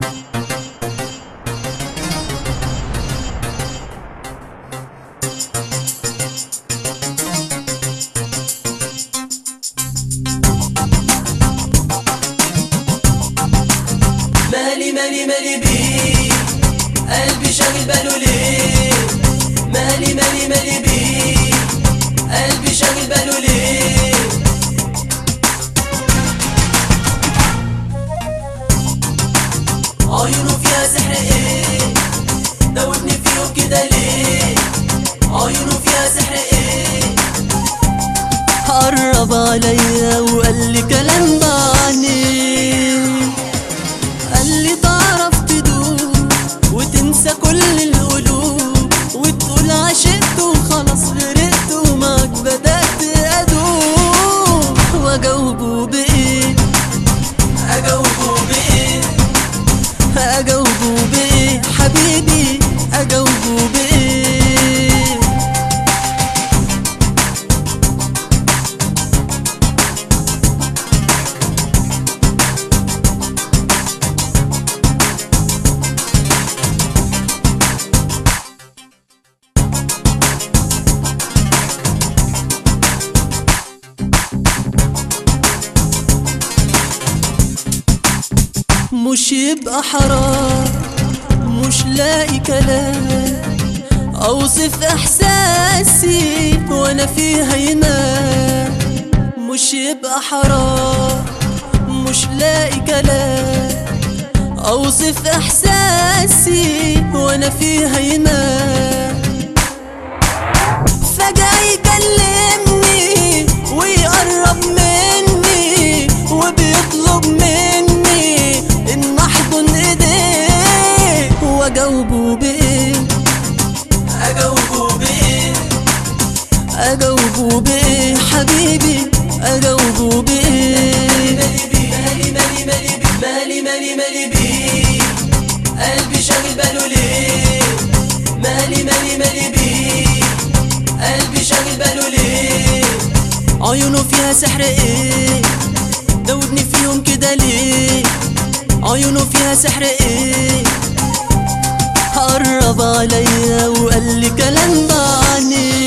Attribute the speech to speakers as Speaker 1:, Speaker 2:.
Speaker 1: مالي مالي مالي بيه قلبي شاغل باله ليه مالي مالي مالي بيه قلبي شاغل باله ليه عيونه فيها سحر ايه دوبني فيهم كده ليه عيونه فيها سحر ايه
Speaker 2: قرب عليا وقال لي كلام معني قال لي تعرف تدوب وتنسى كل القلوب وتقول عشقت وخلاص غرقت ومعك بدأت أدوب وأجاوبه بإيه
Speaker 1: اجاوبه بايه
Speaker 2: أجاوبه بإيه حبيبي أجاوبه بإيه مش يبقى حرام مش لاقي كلام اوصف احساسي وانا فيها ينام مش يبقى حرام مش لاقي كلام اوصف احساسي وانا فيها ينام فجأة يكلمني ويقرب مني وبيطلب مني ان احضن ايديه واجاوبه بايه
Speaker 1: اجاوبه بايه
Speaker 2: اجاوبه بايه حبيبي اجاوبه بايه
Speaker 1: مالي بيه مالي مالي مالي بيه مالي مالي مالي بيه قلبي شاغل باله ليه مالي مالي مالي بيه قلبي شاغل باله ليه
Speaker 2: عيونه فيها سحر ايه دوبني فيهم كده ليه عيونه فيها سحر ايه قرب عليا وقال لي كلام معني